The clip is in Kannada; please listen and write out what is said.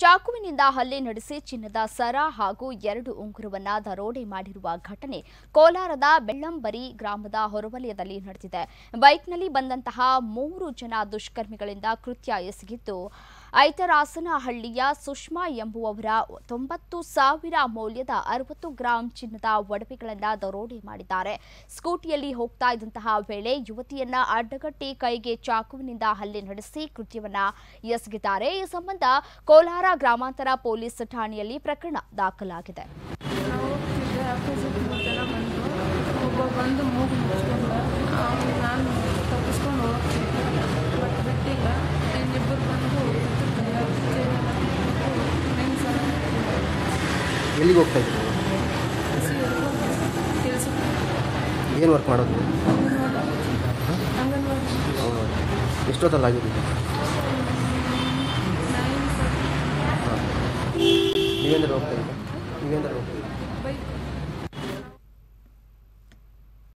ಚಾಕುವಿನಿಂದ ಹಲ್ಲೆ ನಡೆಸಿ ಚಿನ್ನದ ಸರ ಹಾಗೂ ಎರಡು ಉಂಗುರವನ್ನ ದರೋಡೆ ಮಾಡಿರುವ ಘಟನೆ ಕೋಲಾರದ ಬೆಳ್ಳಂಬರಿ ಗ್ರಾಮದ ಹೊರವಲಯದಲ್ಲಿ ನಡೆದಿದೆ ಬೈಕ್ನಲ್ಲಿ ಬಂದಂತಹ ಮೂರು ಜನ ದುಷ್ಕರ್ಮಿಗಳಿಂದ ಕೃತ್ಯ ಎಸಗಿದ್ದು ಐತರಾಸನಹಳ್ಳಿಯ ಸುಷ್ಮಾ ಎಂಬುವವರ ತೊಂಬತ್ತು ಸಾವಿರ ಮೌಲ್ಯದ ಅರವತ್ತು ಗ್ರಾಂ ಚಿನ್ನದ ಒಡವೆಗಳನ್ನು ದರೋಡೆ ಮಾಡಿದ್ದಾರೆ ಸ್ಕೂಟಿಯಲ್ಲಿ ಹೋಗ್ತಾ ಇದ್ದಂತಹ ವೇಳೆ ಯುವತಿಯನ್ನ ಅಡ್ಡಗಟ್ಟಿ ಕೈಗೆ ಚಾಕುವಿನಿಂದ ಹಲ್ಲೆ ನಡೆಸಿ ಕೃತ್ಯವನ್ನ ಎಸಗಿದ್ದಾರೆ ಈ ಸಂಬಂಧ ಕೋಲಾರ ಗ್ರಾಮಾಂತರ ಪೊಲೀಸ್ ಠಾಣೆಯಲ್ಲಿ ಪ್ರಕರಣ ದಾಖಲಾಗಿದೆ ನಾವು ಹೋಗ್ತಿದ್ದೆ ಆಪೋಸಿಟ್ ಮೂರು ಜನ ಬಂದರು ಒಬ್ಬ ಬಂದು ಮೂಗು ಮುಚ್ಕೊಂಡ ಅವ್ನು ನಾನು ತಪ್ಪಿಸ್ಕೊಂಡು ಹೋಗ್ತಿದ್ದೆ ಬಟ್ ಬಿಟ್ಟಿಲ್ಲ ಇನ್ನಿಬ್ಬರು ಬಂದು ಮೆಣಸು ಎಲ್ಲಿಗೆ ಹೋಗ್ತಾ ಇದ್ರು ಕೆಲಸ ಏನು ವರ್ಕ್ ಮಾಡೋದು ಅಂಗನವಾಡಿ ಹೌದು. ಎಷ್ಟೊತ್ತಲ್ಲಿ ಆಗಿದೆ ನೈನ್ ನೀವೇಂದ್ರೆ ಹೋಗ್ತಾ ಇದ್ದ ನೀವೇಂದ್ರೆ ಹೋಗ್ತಾ ಇದ್ದ